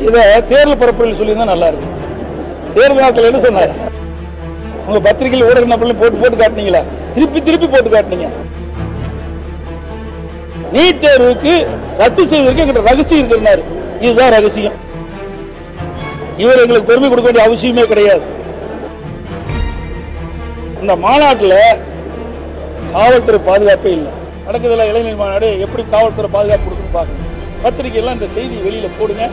இதை தேர்தல் பரப்புரையில் சொல்லியிருந்தா நல்லா இருக்கும் தேர்தல் நேரத்தில் என்ன சொன்னார் உங்க பத்திரிகையில் ஊடக நபர்கள் போட்டு போட்டு காட்டினீங்களா திருப்பி திருப்பி போட்டு காட்டினீங்க நீட் தேர்வுக்கு ரத்து செய்வதற்கு எங்கிட்ட ரகசியம் இருக்கிறாரு இதுதான் ரகசியம் இவர் எங்களுக்கு பெருமை கொடுக்க வேண்டிய அவசியமே கிடையாது இந்த மாநாட்டில் காவல்துறை பாதுகாப்பே இல்லை நடக்குதுல இளைஞர் மாநாடு எப்படி காவல்துறை பாதுகாப்பு கொடுக்குன்னு பார்க்கணும் பத்திரிகையெல்லாம் இந்த செய்தி வெளியில போடுங்க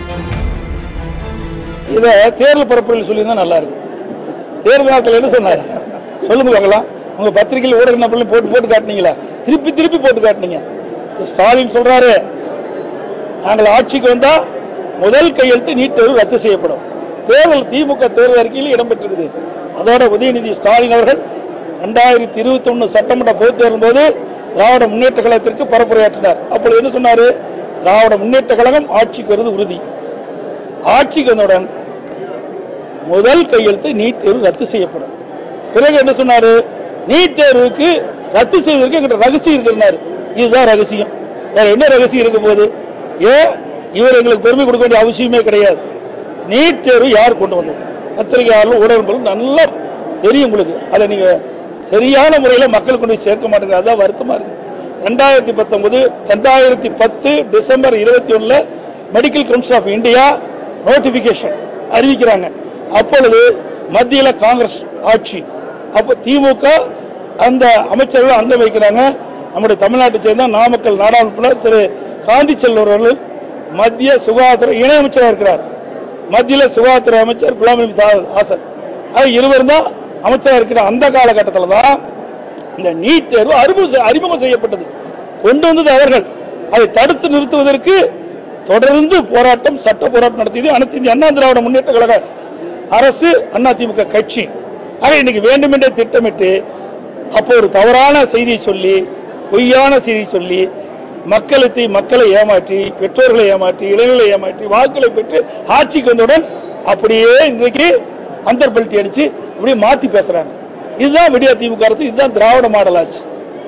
இதை தேர்தல் பரப்புரையில் சொல்லியிருந்தா நல்லா இருக்கும் தேர்தல் நேரத்தில் என்ன சொன்னார் சொல்லுங்க பார்க்கலாம் உங்க பத்திரிகையில் ஊடக நபர்கள் போட்டு போட்டு காட்டினீங்களா திருப்பி திருப்பி போட்டு காட்டினீங்க ஸ்டாலின் சொல்றாரு நாங்கள் ஆட்சிக்கு வந்தா முதல் கையெழுத்து நீட் தேர்வு ரத்து செய்யப்படும் தேர்தல் திமுக தேர்தல் அறிக்கையில் இடம்பெற்றிருக்குது அதோட உதயநிதி ஸ்டாலின் அவர்கள் ரெண்டாயிரத்தி இருபத்தி ஒண்ணு சட்டமன்ற பொதுத் தேர்தல் போது திராவிட முன்னேற்ற கழகத்திற்கு பரப்புரையாற்றினார் அப்பொழுது என்ன சொன்னாரு திராவிட முன்னேற்ற கழகம் ஆட்சிக்கு வருவது உறுதி ஆட்சிக்கு வந்தவுடன் முதல் கையெழுத்து நீட் தேர்வு ரத்து செய்யப்படும் பிறகு என்ன சொன்னாரு நீட் தேர்வுக்கு ரத்து செய்வதற்கு எங்கிட்ட ரகசியம் இருக்கிறாரு இதுதான் ரகசியம் வேற என்ன ரகசியம் இருக்கும் போது ஏன் இவர் எங்களுக்கு பெருமை கொடுக்க வேண்டிய அவசியமே கிடையாது நீட் தேர்வு யார் கொண்டு வந்தது பத்திரிகையாளர்கள் ஊடகங்களும் நல்லா தெரியும் உங்களுக்கு அதை நீங்க சரியான முறையில் மக்கள் கொண்டு போய் சேர்க்க மாட்டேங்க அதான் வருத்தமா இருக்கு ரெண்டாயிரத்தி பத்தொன்பது ரெண்டாயிரத்தி பத்து டிசம்பர் இருபத்தி ஒண்ணுல medical council of India notification அறிவிக்கிறாங்க அப்பொழுது மத்தியில காங்கிரஸ் ஆட்சி அப்போ திமுக அந்த அமைச்சர்கள் அங்க வைக்கிறாங்க நம்முடைய தமிழ்நாட்டை சேர்ந்த நாமக்கல் நாடாளுமன்ற திரு காந்தி செல்வர் அவர்கள் மத்திய சுகாதார இணை அமைச்சராக இருக்கிறார் மத்தியில சுகாதார அமைச்சர் குலாம் நபி சா- ஆசாத் அது இருவர் தான் அமைச்சராக இருக்கிற அந்த காலகட்டத்தில் தான் இந்த நீட் தேர்வு அறிமுகம் செய்- அறிமுகம் செய்யப்பட்டது கொண்டு வந்தது அவர்கள் அதை தடுத்து நிறுத்துவதற்கு தொடர்ந்து போராட்டம் சட்ட போராட்டம் நடத்தியது அனைத்து இந்திய அண்ணா திராவிட முன்னேற்ற கழக அரசு அதிமுக கட்சி ஆக இன்னைக்கு வேண்டுமென்றே திட்டமிட்டு அப்போ ஒரு தவறான செய்தியை சொல்லி பொய்யான செய்தியை சொல்லி மக்களுக்கு மக்களை ஏமாற்றி பெற்றோர்களை ஏமாற்றி இளைஞர்களை ஏமாற்றி வாக்குகளை பெற்று ஆட்சிக்கு வந்தவுடன் அப்படியே இன்றைக்கு அந்தர்பல்ட்டி அடிச்சு அப்படியே மாத்தி பேசுறாங்க இதுதான் விடியா திமுக அரசு இதுதான் திராவிட மாடல் ஆட்சி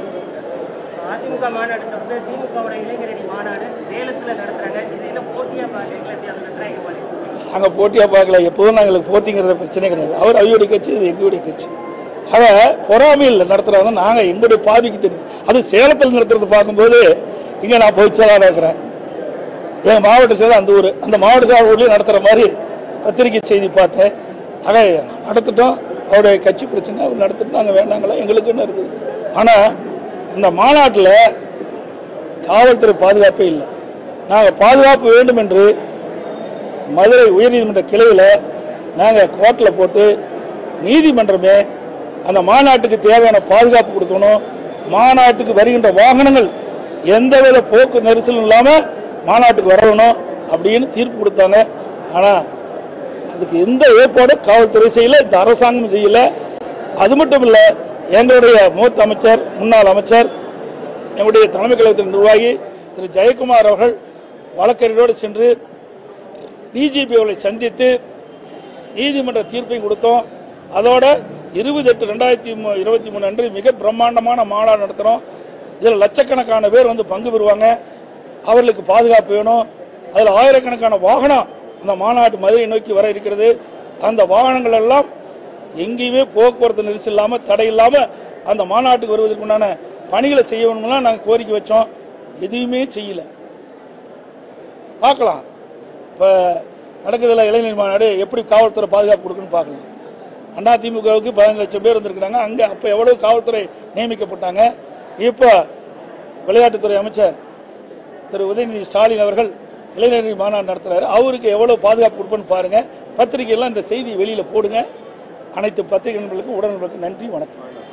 அதிமுக மாநாடு தவிர்த்து திமுகவோட இளைஞரணி மாநாடு சேலத்துல நடத்துறாங்க இதையெல்லாம் போட்டியா பாக்குறீங்களா எப்படி அதை நடத்துறாங்க பாருங்க நாங்கள் போட்டியாக பார்க்கல எப்போதும் நாங்களுக்கு போட்டிங்கிறத பிரச்சனை கிடையாது அவர் அவருடைய கட்சி இது எங்களுடைய கட்சி அதை பொறாமையில் நடத்துகிறாங்க நாங்கள் எங்களுடைய பார்வைக்கு தெரியுது அது சேலத்தில் நடத்துறது பார்க்கும்போது இங்கே நான் போய் சேலாக இருக்கிறேன் என் மாவட்ட செயலர் அந்த ஊர் அந்த மாவட்ட செயலர் ஊர்லேயும் நடத்துகிற மாதிரி பத்திரிகை செய்தி பார்த்தேன் ஆக நடத்திட்டோம் அவருடைய கட்சி பிரச்சனை அவர் நடத்திட்டு நாங்கள் வேண்டாங்களா எங்களுக்குன்னு இருக்குது ஆனால் இந்த மாநாட்டில் காவல்துறை பாதுகாப்பே இல்லை நாங்கள் பாதுகாப்பு வேண்டும் என்று மதுரை உயர்நீதிமன்ற கிளையில் நாங்கள் கோர்ட்டில் போட்டு நீதிமன்றமே அந்த மாநாட்டுக்கு தேவையான பாதுகாப்பு கொடுக்கணும் மாநாட்டுக்கு வருகின்ற வாகனங்கள் எந்தவித போக்கு நெரிசலும் இல்லாமல் மாநாட்டுக்கு வரணும் அப்படின்னு தீர்ப்பு கொடுத்தாங்க ஆனால் அதுக்கு எந்த ஏற்பாடும் காவல்துறை செய்யல இந்த அரசாங்கம் செய்யல அது மட்டும் இல்லை எங்களுடைய மூத்த அமைச்சர் முன்னாள் அமைச்சர் எங்களுடைய தலைமை கழகத்தின் நிர்வாகி திரு ஜெயக்குமார் அவர்கள் வழக்கறிஞரோடு சென்று டிஜிபி அவர்களை சந்தித்து நீதிமன்ற தீர்ப்பையும் கொடுத்தோம் அதோட இருபது எட்டு ரெண்டாயிரத்தி இருபத்தி மூணு அன்று மிக பிரம்மாண்டமான மாநாடு நடத்துகிறோம் இதில் லட்சக்கணக்கான பேர் வந்து பங்கு பெறுவாங்க அவர்களுக்கு பாதுகாப்பு வேணும் அதில் ஆயிரக்கணக்கான வாகனம் அந்த மாநாட்டு மதுரை நோக்கி வர இருக்கிறது அந்த வாகனங்கள் எல்லாம் எங்கேயுமே போக்குவரத்து நெரிசல் இல்லாமல் தடை இல்லாமல் அந்த மாநாட்டுக்கு வருவதற்குண்டான பணிகளை செய்ய வேணும்லாம் நாங்கள் கோரிக்கை வச்சோம் எதுவுமே செய்யல பார்க்கலாம் இப்போ நடக்குதுல இளைஞர் மாநாடு எப்படி காவல்துறை பாதுகாப்பு கொடுக்குன்னு பார்க்கலாம் அண்ணா திமுகவுக்கு பதினஞ்சு லட்சம் பேர் வந்திருக்கிறாங்க அங்கே அப்போ எவ்வளவு காவல்துறை நியமிக்கப்பட்டாங்க இப்போ விளையாட்டுத்துறை அமைச்சர் திரு உதயநிதி ஸ்டாலின் அவர்கள் இளைஞர் மாநாடு நடத்துறாரு அவருக்கு எவ்வளவு பாதுகாப்பு கொடுப்பேன்னு பாருங்க பத்திரிகையெல்லாம் இந்த செய்தி வெளியில போடுங்க அனைத்து பத்திரிகை நண்பர்களுக்கும் உடனடியாக நன்றி வணக்கம்